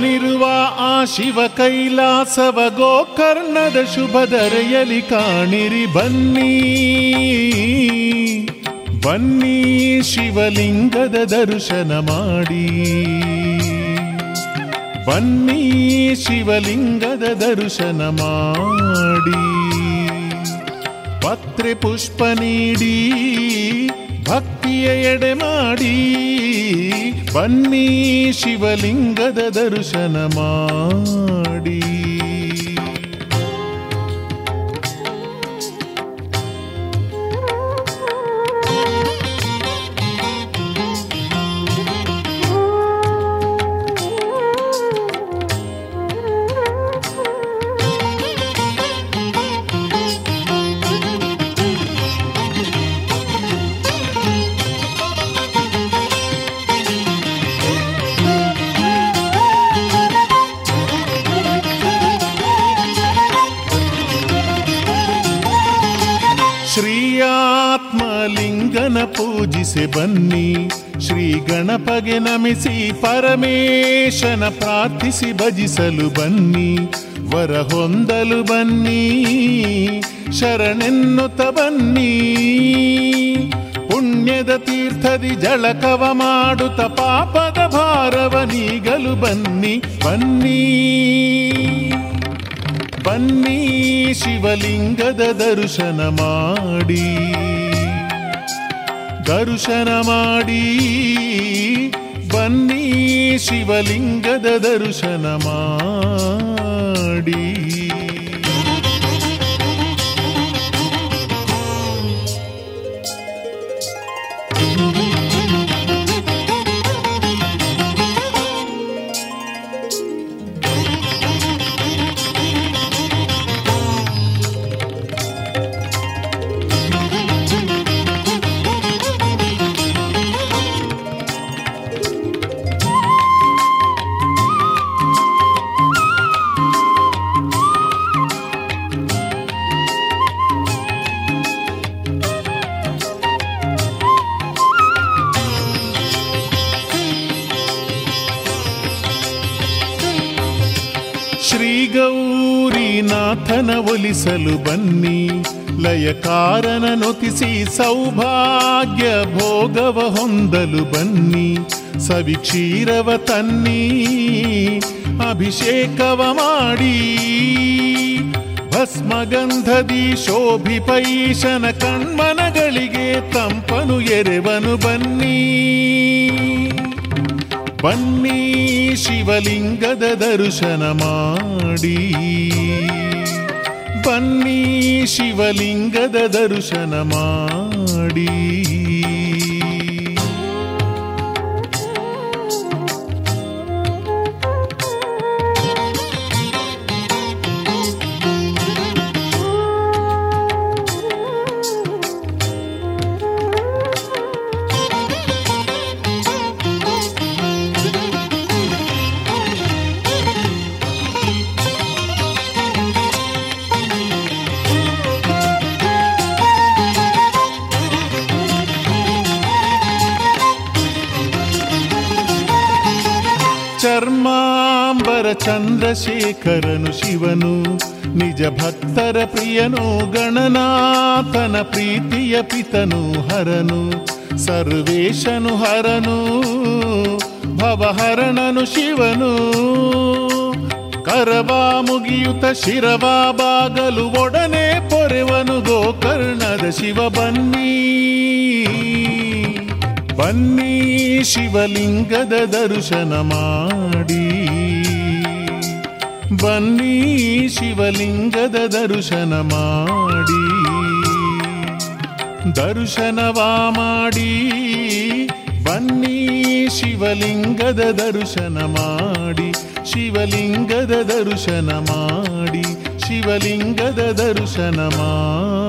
ಶರಣನಿರುವ ಆ ಶಿವ ಕೈಲಾಸವ ಗೋಕರ್ಣದ ಶುಭದರೆಯಲಿ ಕಾಣಿರಿ ಬನ್ನಿ ಬನ್ನಿ ಶಿವಲಿಂಗದ ದರ್ಶನ ಮಾಡಿ ಬನ್ನಿ ಶಿವಲಿಂಗದ ದರ್ಶನ ಮಾಡಿ ಪತ್ರೆ ಪುಷ್ಪ ನೀಡಿ ಭಕ್ತಿಯ ಎಡೆ ಮಾಡಿ ಬನ್ನಿ ಶಿವಲಿಂಗದ ದರ್ಶನ ಮಾಡಿ ಶ್ರೀಯಾತ್ಮಲಿಂಗನ ಪೂಜಿಸಿ ಬನ್ನಿ ಶ್ರೀ ಗಣಪಗೆ ನಮಿಸಿ ಪರಮೇಶನ ಪ್ರಾರ್ಥಿಸಿ ಭಜಿಸಲು ಬನ್ನಿ ವರ ಹೊಂದಲು ಬನ್ನಿ ಶರಣೆನ್ನುತ್ತ ಬನ್ನಿ ಪುಣ್ಯದ ತೀರ್ಥದಿ ಜಳಕವ ಮಾಡುತ್ತ ಪಾಪದ ಭಾರವ ನೀಗಲು ಬನ್ನಿ ಬನ್ನಿ ಬನ್ನಿ ಶಿವಲಿಂಗದ ದರ್ಶನ ಮಾಡಿ ದರ್ಶನ ಮಾಡಿ ಬನ್ನಿ ಶಿವಲಿಂಗದ ದರ್ಶನ ಮಾಡಿ ಶ್ರೀ ಗೌರಿನಾಥನ ಒಲಿಸಲು ಬನ್ನಿ ಲಯಕಾರನ ನೊತಿಸಿ ಸೌಭಾಗ್ಯ ಭೋಗವ ಹೊಂದಲು ಬನ್ನಿ ಸವಿಕ್ಷೀರವ ತನ್ನಿ ಅಭಿಷೇಕವ ಮಾಡಿ ಭಸ್ಮಗಂಧದಿ ಶೋಭಿಪೈಶನ ಕಣ್ಮನಗಳಿಗೆ ತಂಪನು ಎರೆವನು ಬನ್ನಿ ಬನ್ನಿ ಶಿವಲಿಂಗದ ದರ್ಶನ ಮಾಡಿ ಬನ್ನಿ ಶಿವಲಿಂಗದ ದರ್ಶನ ಮಾಡಿ ಚರ್ಮಾಂಬರ ಚಂದ್ರಶೇಖರನು ಶಿವನು ನಿಜ ಭಕ್ತರ ಪ್ರಿಯನು ಗಣನಾಥನ ಪ್ರೀತಿಯ ಪಿತನು ಹರನು ಸರ್ವೇಶನು ಹರನು ಭವಹರಣನು ಶಿವನು ಕರವಾ ಮುಗಿಯುತ ಶಿರವಾ ಬಾಗಲು ಒಡನೆ ಪೊರೆವನು ಗೋಕರ್ಣದ ಶಿವ ಬನ್ನಿ ಬನ್ನಿ ಶಿವಲಿಂಗದ ದರ್ಶನ ಮಾಡಿ ಬನ್ನಿ ಶಿವಲಿಂಗದ ದರ್ಶನ ಮಾಡಿ ದರ್ಶನವಾ ಮಾಡಿ ಬನ್ನಿ ಶಿವಲಿಂಗದ ದರ್ಶನ ಮಾಡಿ ಶಿವಲಿಂಗದ ದರ್ಶನ ಮಾಡಿ ಶಿವಲಿಂಗದ ದರ್ಶನ ಮಾಡಿ